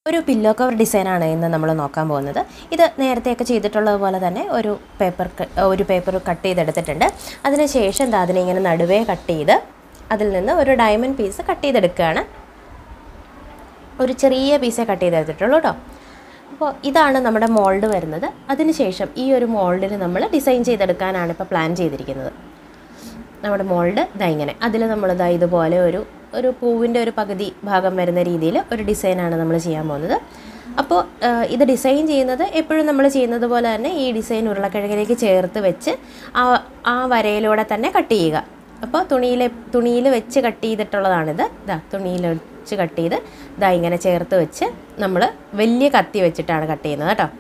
ഒരു pillow cover ഡിസൈനാണ് ഇന്ന് നമ്മൾ നോക്കാൻ പോകുന്നത് ഇത് നേരത്തെയൊക്കെ ചെയ്തിട്ടുള്ളത് പോലെ തന്നെ ഒരു പേപ്പർ ഒരു പേപ്പർ കട്ട് ചെയ്തെടുത്തിട്ടുണ്ട് അതിനുശേഷം ദാ അതിനെ ഇങ്ങനെ നടുവേ കട്ട് ചെയ്ത് അതിൽ നിന്ന് ഒരു ഡയമണ്ട് പീസ് കട്ട് ചെയ്തെടുക്കുകയാണ് ഒരു ചെറിയ പീസേ കട്ട് ചെയ്തെടുത്തിട്ടുള്ളൂ കേട്ടോ അപ്പോൾ ഇതാണ് നമ്മുടെ മോൾഡ് വരുന്നത് അതിനുശേഷം ഈ ഒരു മോൾഡിന് നമ്മൾ ഡിസൈൻ ചെയ്തെടുക്കാനാണ് ഇപ്പോൾ പ്ലാൻ ചെയ്തിരിക്കുന്നത് നമ്മുടെ മോൾഡ് ഇതാ ഇങ്ങനെ അതിൽ നമ്മൾ ഇതാ ഇതുപോലെ ഒരു ഒരു പൂവിൻ്റെ ഒരു പകുതി ഭാഗം വരുന്ന രീതിയിൽ ഒരു ഡിസൈനാണ് നമ്മൾ ചെയ്യാൻ പോകുന്നത് അപ്പോൾ ഇത് ഡിസൈൻ ചെയ്യുന്നത് എപ്പോഴും നമ്മൾ ചെയ്യുന്നത് പോലെ തന്നെ ഈ ഡിസൈൻ ഉരുളക്കിഴങ്ങിലേക്ക് ചേർത്ത് വെച്ച് ആ ആ വരയിലൂടെ തന്നെ കട്ട് ചെയ്യുക അപ്പോൾ തുണിയിൽ തുണിയിൽ വെച്ച് കട്ട് ചെയ്തിട്ടുള്ളതാണിത് ഇതാ തുണിയിൽ വെച്ച് കട്ട് ചെയ്ത് ഇതാ ഇങ്ങനെ ചേർത്ത് വെച്ച് നമ്മൾ വലിയ കത്തി വെച്ചിട്ടാണ് കട്ട് ചെയ്യുന്നത് കേട്ടോ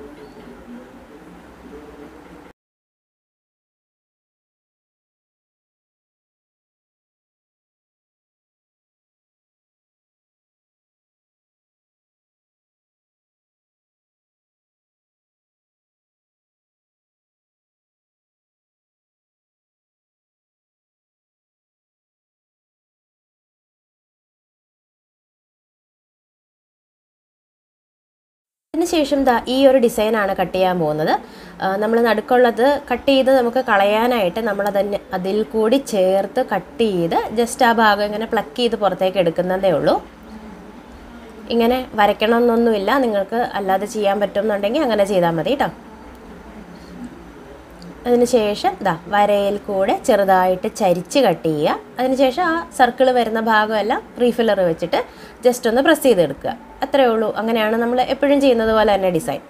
അതിനുശേഷം ദാ ഈ ഒരു ഡിസൈനാണ് കട്ട് ചെയ്യാൻ പോകുന്നത് നമ്മൾ നടുക്കുള്ളത് കട്ട് ചെയ്ത് നമുക്ക് കളയാനായിട്ട് നമ്മൾ അതിന് അതിൽ കൂടി ചേർത്ത് കട്ട് ചെയ്ത് ജസ്റ്റ് ആ ഭാഗം ഇങ്ങനെ പ്ലക്ക് ചെയ്ത് പുറത്തേക്ക് എടുക്കുന്നതേ ഉള്ളൂ ഇങ്ങനെ വരയ്ക്കണം എന്നൊന്നുമില്ല നിങ്ങൾക്ക് അല്ലാതെ ചെയ്യാൻ പറ്റുമെന്നുണ്ടെങ്കിൽ അങ്ങനെ ചെയ്താൽ മതി കേട്ടോ അതിനുശേഷം ദാ വരയിൽ കൂടെ ചെറുതായിട്ട് ചരിച്ച് കട്ട് ചെയ്യുക അതിനുശേഷം ആ സർക്കിൾ വരുന്ന ഭാഗമെല്ലാം റീഫില്ലർ വെച്ചിട്ട് ജസ്റ്റ് ഒന്ന് പ്രസ് ചെയ്തെടുക്കുക അത്രേ ഉള്ളൂ അങ്ങനെയാണ് നമ്മൾ എപ്പോഴും ചെയ്യുന്നത് പോലെ തന്നെ ഡിസൈൻ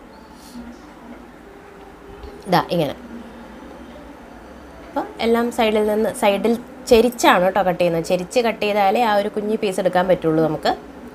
ഇതാ ഇങ്ങനെ അപ്പോൾ എല്ലാം സൈഡിൽ നിന്ന് സൈഡിൽ ചെരിച്ചാണ് കേട്ടോ കട്ട് ചെയ്യുന്നത് ചെരിച്ച് കട്ട് ചെയ്താലേ ആ ഒരു കുഞ്ഞി പീസ് എടുക്കാൻ പറ്റുള്ളൂ നമുക്ക്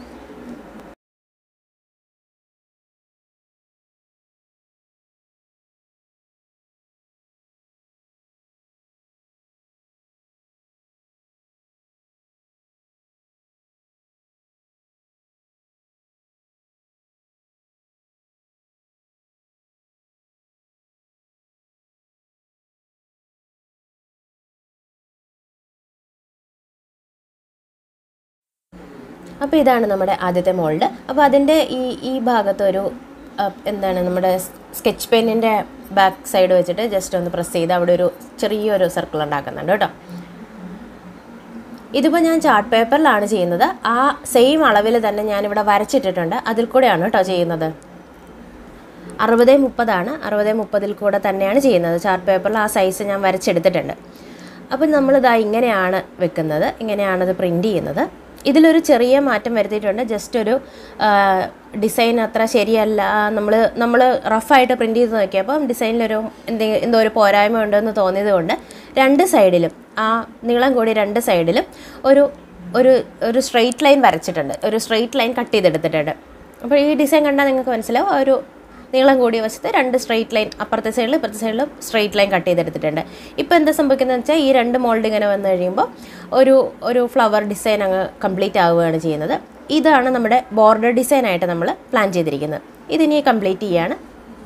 അപ്പോൾ ഇതാണ് നമ്മുടെ ആദ്യത്തെ മോൾഡ് അപ്പോൾ അതിൻ്റെ ഈ ഈ ഭാഗത്തൊരു അഹ്, എന്താണ് നമ്മുടെ സ്കെച്ച് പെന്നിൻ്റെ ബാക്ക് സൈഡ് വെച്ചിട്ട് ജസ്റ്റ് ഒന്ന് പ്രസ് ചെയ്ത് അവിടെ ഒരു ചെറിയൊരു സർക്കിൾ ഉണ്ടാക്കുന്നുണ്ട് കേട്ടോ ഇതിപ്പോൾ ഞാൻ ചാർട്ട് പേപ്പറിലാണ് ചെയ്യുന്നത് ആ സെയിം അളവിൽ തന്നെ ഞാനിവിടെ വരച്ചിട്ടിട്ടുണ്ട് അതിൽ കൂടെയാണ് കേട്ടോ ചെയ്യുന്നത് അറുപത് മുപ്പതാണ് അറുപത് മുപ്പതിൽ കൂടെ തന്നെയാണ് ചെയ്യുന്നത് ചാർട്ട് പേപ്പറിൽ ആ സൈസ് ഞാൻ വരച്ചെടുത്തിട്ടുണ്ട് അപ്പം നമ്മളിതാ ഇങ്ങനെയാണ് വെക്കുന്നത് ഇങ്ങനെയാണത് പ്രിൻ്റ് ചെയ്യുന്നത് ഇതിലൊരു ചെറിയ മാറ്റം വരുത്തിയിട്ടുണ്ട് ജസ്റ്റ് ഒരു ഡിസൈൻ അത്ര ശരിയല്ല നമ്മൾ നമ്മൾ റഫായിട്ട് പ്രിൻ്റ് ചെയ്ത് നോക്കിയപ്പോൾ ഡിസൈനിലൊരു എന്തെ എന്തോ ഒരു പോരായ്മ ഉണ്ടെന്ന് തോന്നിയത് കൊണ്ട് രണ്ട് സൈഡിലും ആ നീളം കൂടി രണ്ട് സൈഡിലും ഒരു ഒരു ഒരു സ്ട്രെയിറ്റ് ലൈൻ വരച്ചിട്ടുണ്ട് ഒരു സ്ട്രെയിറ്റ് ലൈൻ കട്ട് ചെയ്തെടുത്തിട്ടുണ്ട് അപ്പോൾ ഈ ഡിസൈൻ കണ്ടാൽ നിങ്ങൾക്ക് മനസ്സിലാവും ആ ഒരു നീളം കൂടിയ വശത്ത് രണ്ട് സ്ട്രെയിറ്റ് ലൈൻ അപ്പുറത്തെ സൈഡിലും ഇപ്പുറത്തെ സൈഡിലും സ്ട്രെയിറ്റ് ലൈൻ കട്ട് ചെയ്തെടുത്തിട്ടുണ്ട് ഇപ്പോൾ എന്താ സംഭവിക്കുന്നത് വെച്ചാൽ ഈ രണ്ട് മോൾഡ് ഇങ്ങനെ വന്നു കഴിയുമ്പോൾ ഒരു ഒരു ഫ്ലവർ ഡിസൈൻ അങ്ങ് കംപ്ലീറ്റ് ആവുകയാണ് ചെയ്യുന്നത് ഇതാണ് നമ്മുടെ ബോർഡർ ഡിസൈൻ ആയിട്ട് നമ്മൾ പ്ലാൻ ചെയ്തിരിക്കുന്നത് ഇതിനി കംപ്ലീറ്റ് ചെയ്യാണ്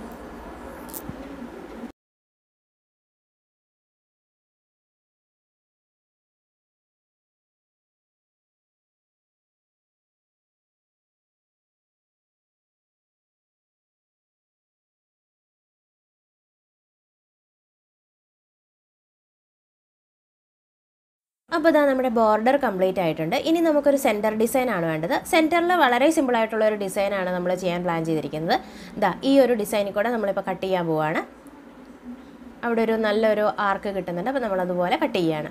അപ്പോൾ ഇതാ നമ്മുടെ ബോർഡർ കംപ്ലീറ്റ് ആയിട്ടുണ്ട് ഇനി നമുക്കൊരു സെൻറ്റർ ഡിസൈൻ ആണ് വേണ്ടത് സെൻറ്ററിൽ വളരെ സിമ്പിൾ ആയിട്ടുള്ള ഒരു ഡിസൈനാണ് നമ്മൾ ചെയ്യാൻ പ്ലാൻ ചെയ്തിരിക്കുന്നത് ഇതാ ഈ ഒരു ഡിസൈനിൽ കൂടെ നമ്മളിപ്പോൾ കട്ട് ചെയ്യാൻ പോവുകയാണ് അവിടെ ഒരു നല്ലൊരു ആർക്ക് കിട്ടുന്നുണ്ട് അപ്പോൾ നമ്മളതുപോലെ കട്ട് ചെയ്യുകയാണ്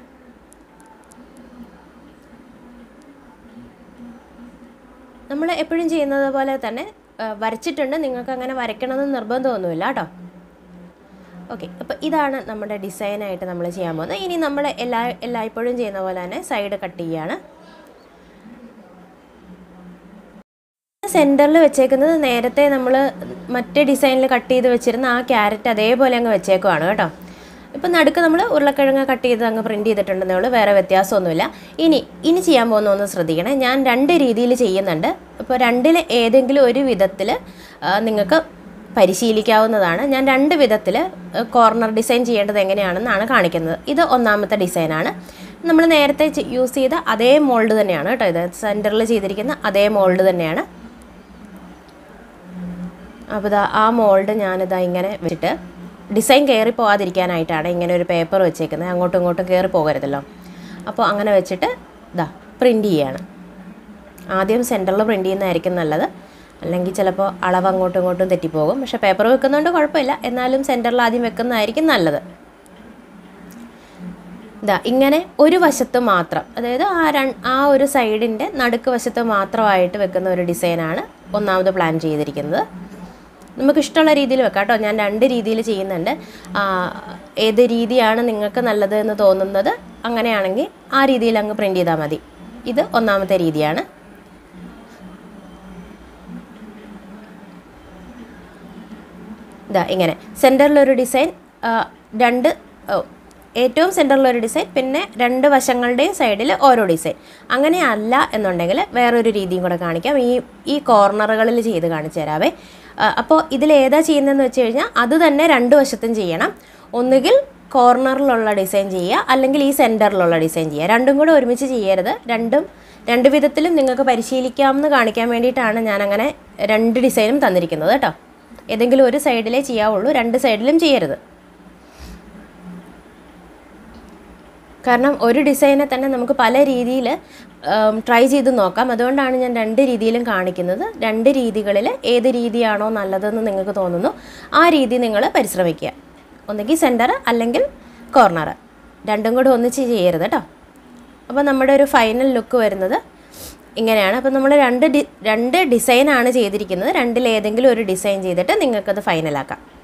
നമ്മൾ എപ്പോഴും ചെയ്യുന്നത് പോലെ തന്നെ ആ, വരച്ചിട്ടുണ്ട് നിങ്ങൾക്ക് അങ്ങനെ വരയ്ക്കണമെന്ന് നിർബന്ധമൊന്നുമില്ല കേട്ടോ ഓക്കെ അപ്പോൾ ഇതാണ് നമ്മുടെ ഡിസൈനായിട്ട് നമ്മൾ ചെയ്യാൻ പോകുന്നത് ഇനി നമ്മൾ എല്ലാ എല്ലായ്പ്പോഴും ചെയ്യുന്ന പോലെ തന്നെ സൈഡ് കട്ട് ചെയ്യാണ് സെൻറ്ററിൽ വെച്ചേക്കുന്നത് നേരത്തെ നമ്മൾ മറ്റേ ഡിസൈനിൽ കട്ട് ചെയ്ത് വെച്ചിരുന്ന ആ ക്യാരറ്റ് അതേപോലെ അങ്ങ് വെച്ചേക്കുവാണ് കേട്ടോ ഇപ്പം നടുക്ക് നമ്മൾ ഉരുളക്കിഴങ്ങ് കട്ട് ചെയ്ത് അങ്ങ് പ്രിൻറ്റ് ചെയ്തിട്ടുണ്ടെന്നേ ഉള്ളൂ വേറെ വ്യത്യാസമൊന്നുമില്ല ഇനി ഇനി ചെയ്യാൻ പോകുന്ന ഒന്ന് ശ്രദ്ധിക്കണേ ഞാൻ രണ്ട് രീതിയിൽ ചെയ്യുന്നുണ്ട് ഇപ്പോൾ രണ്ടിൽ ഏതെങ്കിലും ഒരു വിധത്തിൽ നിങ്ങൾക്ക് പരിശീലിക്കാവുന്നതാണ് ഞാൻ രണ്ട് വിധത്തിൽ കോർണർ ഡിസൈൻ ചെയ്യേണ്ടത് എങ്ങനെയാണെന്നാണ് കാണിക്കുന്നത് ഇത് ഒന്നാമത്തെ ഡിസൈനാണ് നമ്മൾ നേരത്തെ യൂസ് ചെയ്ത അതേ മോൾഡ് തന്നെയാണ് കേട്ടോ ഇത് സെൻറ്ററിൽ ചെയ്തിരിക്കുന്ന അതേ മോൾഡ് തന്നെയാണ് അപ്പോൾ ഇതാ ആ മോൾഡ് ഞാനിതാ ഇങ്ങനെ വെച്ചിട്ട് ഡിസൈൻ കയറി പോകാതിരിക്കാനായിട്ടാണ് ഇങ്ങനെ ഒരു പേപ്പർ വെച്ചേക്കുന്നത് അങ്ങോട്ടും ഇങ്ങോട്ടും കയറി പോകരുതല്ലോ അപ്പോൾ അങ്ങനെ വെച്ചിട്ട് ഇതാ പ്രിൻ്റ് ചെയ്യാണ് ആദ്യം സെൻറ്ററിൽ പ്രിൻ്റ് ചെയ്യുന്നതായിരിക്കും നല്ലത് അല്ലെങ്കിൽ ചിലപ്പോൾ അളവ് അങ്ങോട്ടും ഇങ്ങോട്ടും തെറ്റിപ്പോകും പക്ഷേ പേപ്പർ വെക്കുന്നതുകൊണ്ട് കുഴപ്പമില്ല എന്നാലും സെൻറ്ററിൽ ആദ്യം വെക്കുന്നതായിരിക്കും നല്ലത് ഇതാ ഇങ്ങനെ ഒരു വശത്ത് മാത്രം അതായത് ആ രൺ ആ ഒരു സൈഡിൻ്റെ നടുക്ക് വശത്ത് മാത്രമായിട്ട് വെക്കുന്ന ഒരു ഡിസൈനാണ് ഒന്നാമത് പ്ലാൻ ചെയ്തിരിക്കുന്നത് നമുക്ക് ഇഷ്ടമുള്ള രീതിയിൽ വെക്കാം കേട്ടോ ഞാൻ രണ്ട് രീതിയിൽ ചെയ്യുന്നുണ്ട് ആ, ഏത് രീതിയാണ് നിങ്ങൾക്ക് നല്ലത് എന്ന് തോന്നുന്നത് അങ്ങനെയാണെങ്കിൽ ആ രീതിയിൽ അങ്ങ് പ്രിൻ്റ് ചെയ്താൽ മതി ഇത് ഒന്നാമത്തെ രീതിയാണ് ഇതാ ഇങ്ങനെ സെൻറ്ററിലൊരു ഡിസൈൻ ആ, രണ്ട് ഓ, ഏറ്റവും സെൻറ്ററിലൊരു ഡിസൈൻ പിന്നെ രണ്ട് വശങ്ങളുടെയും സൈഡിൽ ഓരോ ഡിസൈൻ അങ്ങനെ അല്ല എന്നുണ്ടെങ്കിൽ വേറൊരു രീതിയും കൂടെ കാണിക്കാം ഈ ഈ കോർണറുകളിൽ ചെയ്ത് കാണിച്ചു തരാവേ അപ്പോൾ ഇതിൽ ഏതാ ചെയ്യുന്നതെന്ന് വെച്ച് കഴിഞ്ഞാൽ അത് തന്നെ രണ്ട് വശത്തും ചെയ്യണം ഒന്നുകിൽ കോർണറിലുള്ള ഡിസൈൻ ചെയ്യുക അല്ലെങ്കിൽ ഈ സെൻറ്ററിലുള്ള ഡിസൈൻ ചെയ്യുക രണ്ടും കൂടെ ഒരുമിച്ച് ചെയ്യരുത് രണ്ടും രണ്ട് വിധത്തിലും നിങ്ങൾക്ക് പരിശീലിക്കാമെന്ന് കാണിക്കാൻ വേണ്ടിയിട്ടാണ് ഞാൻ അങ്ങനെ രണ്ട് ഡിസൈനും തന്നിരിക്കുന്നത് കേട്ടോ ഏതെങ്കിലും ഒരു സൈഡിലേ ചെയ്യാവുള്ളൂ രണ്ട് സൈഡിലും ചെയ്യരുത് കാരണം ഒരു ഡിസൈനെ തന്നെ നമുക്ക് പല രീതിയിൽ ട്രൈ ചെയ്ത് നോക്കാം അതുകൊണ്ടാണ് ഞാൻ രണ്ട് രീതിയിലും കാണിക്കുന്നത് രണ്ട് രീതികളിൽ ഏത് രീതിയാണോ നല്ലതെന്ന് നിങ്ങൾക്ക് തോന്നുന്നു ആ രീതി നിങ്ങൾ പരിശ്രമിക്കുക ഒന്നുകിൽ സെൻറ്റർ അല്ലെങ്കിൽ കോർണർ രണ്ടും കൂടെ ഒന്നിച്ച് ചെയ്യരുത് കേട്ടോ അപ്പോൾ നമ്മുടെ ഒരു ഫൈനൽ ലുക്ക് വരുന്നത് ഇങ്ങനെയാണ് അപ്പോൾ നമ്മൾ രണ്ട് ഡി രണ്ട് ഡിസൈനാണ് ചെയ്തിരിക്കുന്നത് രണ്ടിൽ ഏതെങ്കിലും ഒരു ഡിസൈൻ ചെയ്തിട്ട് നിങ്ങൾക്കത് ഫൈനലാക്കാം